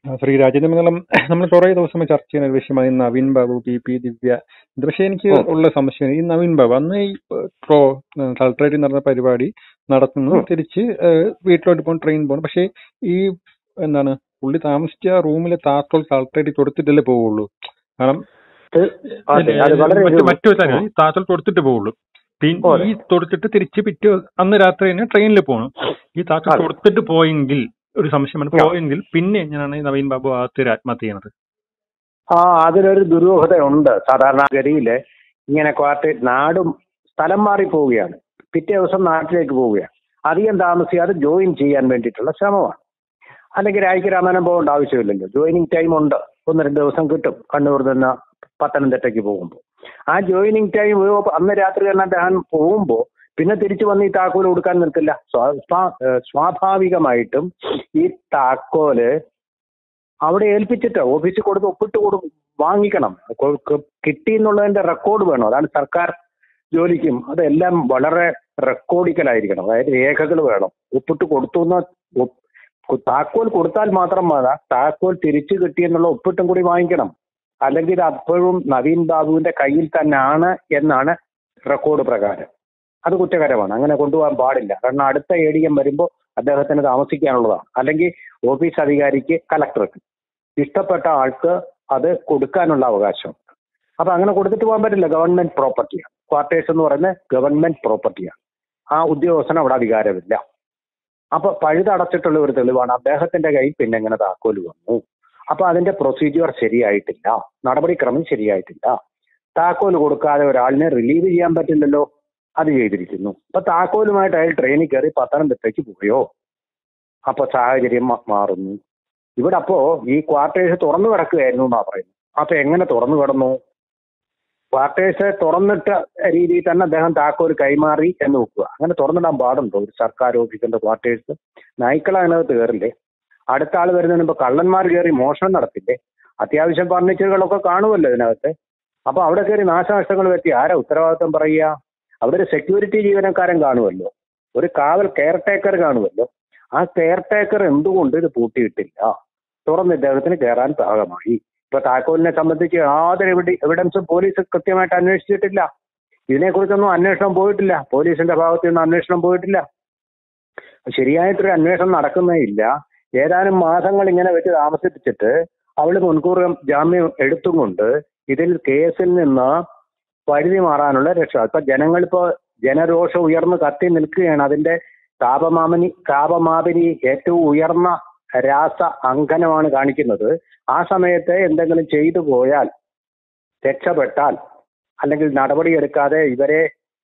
ആ, ശ്രീ രാജേന്ദ്ര മംഗലം നമ്മൾ കുറെ ദിവസം ചർച്ച ചെയ്യുന്ന ഒരു വിഷയമാണ് ഈ നവീൻ ബാബു പി പി ദിവ്യ ഇത് പക്ഷേ എനിക്ക് ഉം. ഉള്ള സംശയം ഈ നവീൻ ബാബു അന്ന് ഈ പ്രോ കളക്ടറേറ്റിൽ നടന്ന പരിപാടി നടത്തുന്നു ഉം. തിരിച്ച് ഏഹ്, വീട്ടിലോട്ട് പോകും ട്രെയിൻ പോകും പക്ഷേ ഈ എന്താണ് പുള്ളി താമസിച്ച റൂമിലെ താക്കോൽ കളക്ടറേറ്റിൽ കൊടുത്തിട്ടല്ലേ പോവുള്ളൂ കാരണം ഇത് അതെ, അത് വളരെ മറ്റു ഒരു- മറ്റു കാര്യം ഈ താക്കോൽ കൊടുത്തിട്ട് പോവുള്ളൂ പിന്നെ അതെ. ഈ കൊടുത്തിട്ട് തിരിച്ച് പിറ്റേ അന്ന് രാത്രി തന്നെ ട്രെയിനിൽ പോകണം ഈ താക്കോൽ അതെ. കൊടുത്തിട്ട് പോയെങ്കിൽ ഒരു സംശയമാണ് ആ. പോയെങ്കിൽ പിന്നെ എങ്ങനെയാണ് ഈ നവീൻ ബാബു ആത്മഹത്യ ആത്മഹത്യ ചെയ്യണത് ആ അതിലൊരു ദുരൂഹതയുണ്ട് സാധാരണഗതിയില് ഇങ്ങനെ ക്വാർട്ടേറ്റ് നാടും സ്ഥലം മാറി പോവുകയാണ് പിറ്റേ ദിവസം നാട്ടിലേക്ക് പോവുകയാണ് അധികം താമസിയാതെ ജോയിൻ ചെയ്യാൻ വേണ്ടിയിട്ടുള്ള ശ്രമമാണ് അല്ലെങ്കിൽ രാജ്യക്ക് രാമായണം പോകേണ്ട ആവശ്യമില്ലല്ലോ ജോയിനിങ് ടൈം ഉണ്ട് ഒന്ന് രണ്ട് ദിവസം കിട്ടും കണ്ണൂർ നിന്ന് പത്തനംതിട്ടയ്ക്ക് പോകുമ്പോൾ ആ ജോയിനിങ് ടൈം അന്ന് രാത്രി തന്നെ അദ്ദേഹം പോകുമ്പോൾ പിന്നെ തിരിച്ചു വന്ന് ഈ താക്കോല് കൊടുക്കാൻ നിൽക്കില്ല സ്വാ- സ്വാ- ഏഹ് സ്വാഭാവികമായിട്ടും ഈ താക്കോല് അവിടെ ഏൽപ്പിച്ചിട്ട് ഓഫീസിൽ കൊടുത്ത് ഒപ്പിട്ട് കൊടു വാങ്ങിക്കണം കൊ- കൊ- കിട്ടി എന്നുള്ളതിന്റെ റെക്കോർഡ് വേണം അതാണ് സർക്കാർ ജോലിക്കും അതെല്ലാം വളരെ റെക്കോർഡിക്കലായിരിക്കണം അതായത് രേഖകൾ വേണം ഒപ്പിട്ട് കൊടുത്തു എന്ന് ഒപ്പ്- കൊ- താക്കോൽ കൊടുത്താൽ മാത്രം മതി താക്കോൽ തിരിച്ചു കിട്ടിയെന്നുള്ള ഒപ്പിട്ടും കൂടി വാങ്ങിക്കണം അല്ലെങ്കിൽ ഇത് അപ്പോഴും നവീൻ ബാബുവിന്റെ കയ്യിൽ തന്നെയാണ് എന്നാണ് റെക്കോർഡ് പ്രകാരം അത് കുറ്റകരമാണ് അങ്ങനെ കൊണ്ടുപോകാൻ പാടില്ല കാരണം അടുത്ത എ ഡി എം വരുമ്പോൾ അദ്ദേഹത്തിന് താമസിക്കാനുള്ളതാണ് അല്ലെങ്കിൽ ഓഫീസ് അധികാരിക്ക് കലക്ടർക്ക് ഇഷ്ടപ്പെട്ട ആൾക്ക് അത് കൊടുക്കാനുള്ള അവകാശം അപ്പൊ അങ്ങനെ കൊടുത്തിട്ട് പോകാൻ പറ്റില്ല ഗവൺമെന്റ് പ്രോപ്പർട്ടിയാണ് ക്വാർട്ടേഴ്സ് എന്ന് പറയുന്നത് ഗവൺമെന്റ് പ്രോപ്പർട്ടിയാണ് ആ ഉദ്യോഗസ്ഥന് അവിടെ അധികാരമില്ല അപ്പൊ പഴുതടച്ചിട്ടുള്ള ഒരു തെളിവാണ് അദ്ദേഹത്തിന്റെ കയ്യിൽ പിന്നെ എങ്ങനെ താക്കോല് വന്നു അപ്പൊ അതിന്റെ പ്രൊസീജിയർ ശരിയായിട്ടില്ല നടപടിക്രമം ശരിയായിട്ടില്ല താക്കോല് കൊടുക്കാതെ ഒരാളിനെ റിലീവ് ചെയ്യാൻ പറ്റില്ലല്ലോ അത് ചെയ്തിരിക്കുന്നു അപ്പൊ താക്കോലുമായിട്ട് അയാൾ ട്രെയിനിൽ കയറി പത്തനംതിട്ടയ്ക്ക് പോയോ അപ്പൊ സാഹചര്യം മ- മാറുന്നു ഇവിടെ അപ്പോ ഈ ക്വാർട്ടേഴ്സ് തുറന്നു കിടക്കുകയായിരുന്നു എന്നാ പറയുന്നത് അപ്പൊ എങ്ങനെ തുറന്നു കിടന്നു ക്വാർട്ടേഴ്സ് തുറന്നിട്ട രീതിയിൽ തന്നെ അദ്ദേഹം താക്കോൽ കൈമാറി എന്ന് വെക്കുക അങ്ങനെ തുറന്നിടാൻ പാടുണ്ടോ ഒരു സർക്കാർ ഓഫീസിന്റെ ക്വാർട്ടേഴ്സ് നായ്ക്കൾ അതിനകത്ത് കയറില്ലേ അടുത്ത ആൾ വരുന്നതിന് മുമ്പ് കള്ളന്മാർ കയറി മോഷണം നടത്തില്ലേ അത്യാവശ്യം ഫർണിച്ചറുകളൊക്കെ കാണുമല്ലോ ഇതിനകത്ത് അപ്പൊ അവിടെ കയറി നാശനഷ്ടങ്ങൾ പറ്റി ആരാ ഉത്തരവാദിത്വം പറയുക അവിടെ ഒരു സെക്യൂരിറ്റി ജീവനക്കാരൻ കാണുമല്ലോ ഒരു കാവൽ കെയർ ടേക്കർ കാണുമല്ലോ ആ കെയർ ടേക്കർ എന്തുകൊണ്ട് ഇത് പൂട്ടിയിട്ടില്ല തുറന്ന് ഇദ്ദേഹത്തിന് കയറാൻ പാകമായി ഇപ്പൊ താക്കോലിനെ സംബന്ധിച്ച് യാതൊരു എവിഡി എവിഡൻസും പോലീസ് കൃത്യമായിട്ട് അന്വേഷിച്ചിട്ടില്ല ഇതിനെക്കുറിച്ചൊന്നും അന്വേഷണം പോയിട്ടില്ല പോലീസിന്റെ ഭാഗത്തു നിന്ന് അന്വേഷണം പോയിട്ടില്ല ശരിയായിട്ടൊരു അന്വേഷണം നടക്കുന്നേ ഇല്ല ഏതാനും മാസങ്ങൾ ഇങ്ങനെ വെച്ച് താമസിപ്പിച്ചിട്ട് അവള് മുൻകൂർ ജാമ്യം എടുത്തും കൊണ്ട് ഇതിൽ കേസിൽ നിന്ന് പരിധി മാറാനുള്ള രക്ഷ ഇപ്പൊ ജനങ്ങളിപ്പോ ജനരോഷം ഉയർന്നു കത്തി നിൽക്കുകയാണ് അതിന്റെ താപമാമിനി താപമാപിനി ഏറ്റവും ഉയർന്ന രാസ അങ്കനമാണ് കാണിക്കുന്നത് ആ സമയത്ത് എന്തെങ്കിലും ചെയ്തു പോയാൽ രക്ഷപ്പെട്ടാൽ അല്ലെങ്കിൽ നടപടിയെടുക്കാതെ ഇവരെ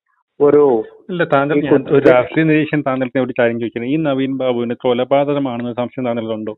ഒരു ഇല്ല താങ്കൾ ഈ ഞാൻ കുറ്റ- ഒരു രാഷ്ട്രീയ നിരീക്ഷണം താങ്കൾക്ക് ഒരു കാര്യം ചോദിക്കുന്നത് ഈ നവീൻ ബാബുവിന് കൊലപാതകമാണെന്ന് സംശയം താങ്കൾക്കുണ്ടോ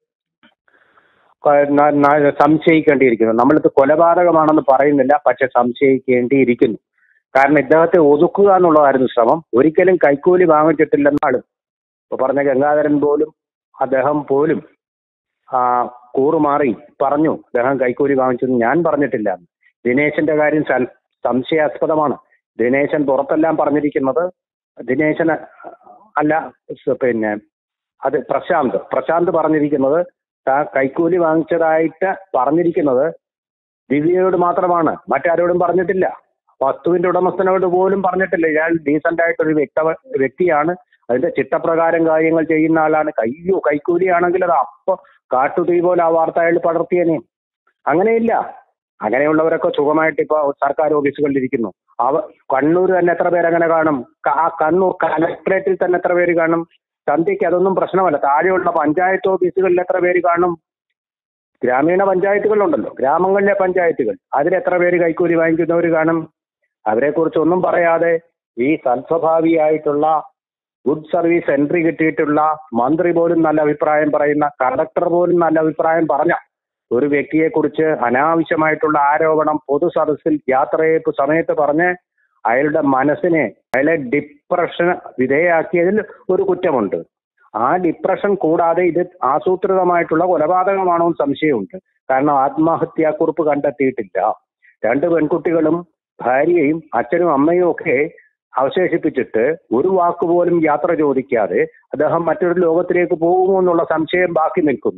ക- ന- ന- സംശയിക്കേണ്ടിയിരിക്കുന്നു നമ്മളിത് കൊലപാതകമാണെന്ന് പറയുന്നില്ല പക്ഷെ സംശയിക്കേണ്ടിയിരിക്കുന്നു കാരണം ഇദ്ദേഹത്തെ ഒതുക്കുക എന്നുള്ളതായിരുന്നു ശ്രമം ഒരിക്കലും കൈക്കൂലി വാങ്ങിച്ചിട്ടില്ലെന്നാണ് ഇപ്പൊ പറഞ്ഞ ഗംഗാധരൻ പോലും അദ്ദേഹം പോലും ആ കൂറുമാറി പറഞ്ഞു അദ്ദേഹം കൈക്കൂലി വാങ്ങിച്ചെന്ന് ഞാൻ പറഞ്ഞിട്ടില്ല ദിനേശന്റെ കാര്യം സൽ- സംശയാസ്പദമാണ് ദിനേശൻ പുറത്തെല്ലാം പറഞ്ഞിരിക്കുന്നത് ദിനേശന് അല്ല സ് പിന്നെ അത് പ്രശാന്ത് പ്രശാന്ത് പറഞ്ഞിരിക്കുന്നത് താൻ കൈക്കൂലി വാങ്ങിച്ചതായിട്ട് പറഞ്ഞിരിക്കുന്നത് ദിവ്യയോട് മാത്രമാണ് മറ്റാരോടും പറഞ്ഞിട്ടില്ല വസ്തുവിന്റെ ഉടമസ്ഥനോട് പോലും പറഞ്ഞിട്ടില്ല ഇയാൾ ഡീസന്റ് ആയിട്ടൊരു വ്യക്ത വ്യക്തിയാണ് അതിന്റെ ചിട്ടപ്രകാരം കാര്യങ്ങൾ ചെയ്യുന്ന ആളാണ് കയ്യോ കൈക്കൂലിയാണെങ്കിൽ അത് അപ്പൊ കാട്ടുതീ പോലെ ആ വാർത്ത അയാൾ പടർത്തിയനെ അങ്ങനെയില്ല അങ്ങനെയുള്ളവരൊക്കെ സുഖമായിട്ട് ഇപ്പൊ സർക്കാർ ഓഫീസുകളിൽ ഇരിക്കുന്നു അവ കണ്ണൂർ തന്നെ എത്ര പേര് അങ്ങനെ കാണും ക- ആ കണ്ണൂർ കലക്ടറേറ്റിൽ തന്നെ എത്ര പേര് കാണും സന്ധ്യയ്ക്ക് അതൊന്നും പ്രശ്നമല്ല താഴെയുള്ള പഞ്ചായത്ത് ഓഫീസുകളിൽ എത്ര പേര് കാണും ഗ്രാമീണ പഞ്ചായത്തുകളുണ്ടല്ലോ ഗ്രാമങ്ങളിലെ പഞ്ചായത്തുകൾ അതിൽ എത്ര പേര് കൈക്കൂലി വാങ്ങിക്കുന്നവർ കാണും അവരെ കുറിച്ച് ഒന്നും പറയാതെ ഈ സൽസ്വഭാവിയായിട്ടുള്ള ഗുഡ് സർവീസ് എൻട്രി കിട്ടിയിട്ടുള്ള മന്ത്രി പോലും നല്ല അഭിപ്രായം പറയുന്ന കണ്ടക്ടർ പോലും നല്ല അഭിപ്രായം പറഞ്ഞ ഒരു വ്യക്തിയെ കുറിച്ച് അനാവശ്യമായിട്ടുള്ള ആരോപണം പൊതു സദസ്സിൽ യാത്രയപ്പ് സമയത്ത് പറഞ്ഞ് അയാളുടെ മനസ്സിനെ അയാളെ ഡിപ്രഷന് വിധേയാക്കിയതിൽ ഒരു കുറ്റമുണ്ട് ആ ഡിപ്രഷൻ കൂടാതെ ഇത് ആസൂത്രിതമായിട്ടുള്ള കൊലപാതകമാണോ എന്ന് സംശയമുണ്ട് കാരണം ആത്മഹത്യാക്കുറിപ്പ് കണ്ടെത്തിയിട്ടില്ല രണ്ട് പെൺകുട്ടികളും ഭാര്യയും അച്ഛനും അമ്മയും ഒക്കെ അവശേഷിപ്പിച്ചിട്ട് ഒരു വാക്ക് പോലും യാത്ര ചോദിക്കാതെ അദ്ദേഹം മറ്റൊരു ലോകത്തിലേക്ക് പോകുമോ എന്നുള്ള സംശയം ബാക്കി നിൽക്കുന്നു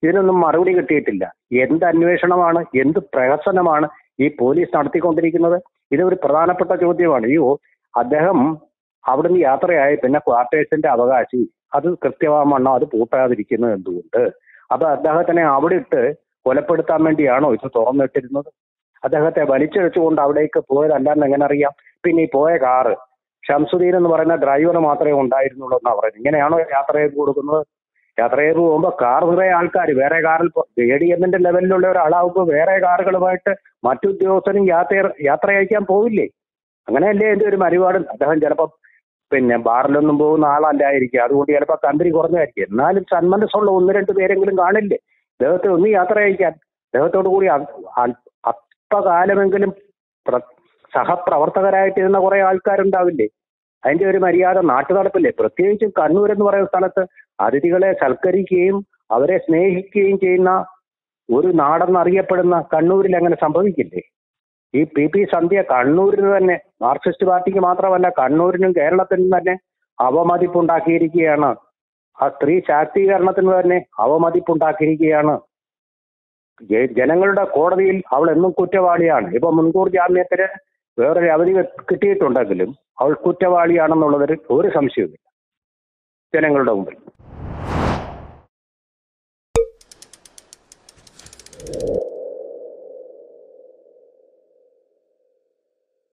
ഇതിനൊന്നും മറുപടി കിട്ടിയിട്ടില്ല എന്ത് അന്വേഷണമാണ് എന്ത് പ്രഹസനമാണ് ഈ പോലീസ് നടത്തിക്കൊണ്ടിരിക്കുന്നത് ഇത് ഒരു പ്രധാനപ്പെട്ട ചോദ്യമാണ് ഈ ഓ- അദ്ദേഹം അവിടുന്ന് യാത്രയായി പിന്നെ ക്വാർട്ടേഴ്സിന്റെ അവകാശി അത് കൃത്യമാവണ്ണം അത് പൂട്ടാതിരിക്കുന്നത് എന്തുകൊണ്ട് അപ്പൊ അദ്ദേഹത്തിനെ അവിടെ ഇട്ട് കൊലപ്പെടുത്താൻ വേണ്ടിയാണോ ഇത് തുറന്നിട്ടിരുന്നത് അദ്ദേഹത്തെ വലിച്ചെടുത്തുകൊണ്ട് അവിടേക്ക് പോയതല്ലെന്ന് എങ്ങനെ അറിയാം പിന്നെ ഈ പോയ കാറ് ഷംസുദ്ദീൻ എന്ന് പറയുന്ന ഡ്രൈവർ മാത്രമേ ഉണ്ടായിരുന്നുള്ളൂ എന്നാ പറയുന്നത് ഇങ്ങനെയാണോ യാത്ര ചെയ്ത് കൊടുക്കുന്നത് യാത്ര ചെയ്ത് പോകുമ്പോൾ കാർ നിറയെ ആൾക്കാർ വേറെ കാറിൽ എ ഡി എമ്മിന്റെ ലെവലിലുള്ള ഒരാളാവുമ്പോൾ വേറെ കാറുകളുമായിട്ട് മറ്റു ഉദ്യോഗസ്ഥനും യാത്ര യാത്ര അയക്കാൻ പോവില്ലേ അങ്ങനെയല്ലേ എന്റെ ഒരു മരുപാട് അദ്ദേഹം ചിലപ്പോൾ പിന്നെ ബാറിലൊന്നും പോകുന്ന ആളല്ലായിരിക്കും അതുകൊണ്ട് ചിലപ്പോൾ കമ്പനി കുറഞ്ഞായിരിക്കും എന്നാലും സന്മനസ്സുള്ള ഒന്ന് രണ്ട് പേരെങ്കിലും കാണില്ലേ അദ്ദേഹത്തെ ഒന്ന് യാത്ര അയക്കാൻ അദ്ദേഹത്തോടു കൂടി അ- അൽ- അല്പകാലമെങ്കിലും പ്ര- സഹപ്രവർത്തകരായിട്ടിരുന്ന കുറെ ആൾക്കാരുണ്ടാവില്ലേ അതിന്റെ ഒരു മര്യാദ നാട്ടു നടപ്പില്ലേ പ്രത്യേകിച്ചും കണ്ണൂർ എന്ന് പറയുന്ന സ്ഥലത്ത് അതിഥികളെ സൽക്കരിക്കുകയും അവരെ സ്നേഹിക്കുകയും ചെയ്യുന്ന ഒരു നാടെന്നറിയപ്പെടുന്ന കണ്ണൂരിൽ അങ്ങനെ സംഭവിക്കില്ലേ ഈ പി പി സന്ധ്യ കണ്ണൂരിന് തന്നെ മാർക്സിസ്റ്റ് പാർട്ടിക്ക് മാത്രമല്ല കണ്ണൂരിനും കേരളത്തിനും തന്നെ അവമതിപ്പുണ്ടാക്കിയിരിക്കുകയാണ് ആ സ്ത്രീ ശാക്തീകരണത്തിന് തന്നെ അവമതിപ്പുണ്ടാക്കിയിരിക്കുകയാണ് ജ- ജനങ്ങളുടെ കോടതിയിൽ അവൾ എന്നും കുറ്റവാളിയാണ് ഇപ്പൊ മുൻകൂർ ജാമ്യത്തിന് വേറൊരു അവധി കിട്ടിയിട്ടുണ്ടെങ്കിലും അവൾ കുറ്റവാളിയാണെന്നുള്ളതിൽ ഒരു സംശയവുമില്ല ജനങ്ങളുടെ മുമ്പിൽ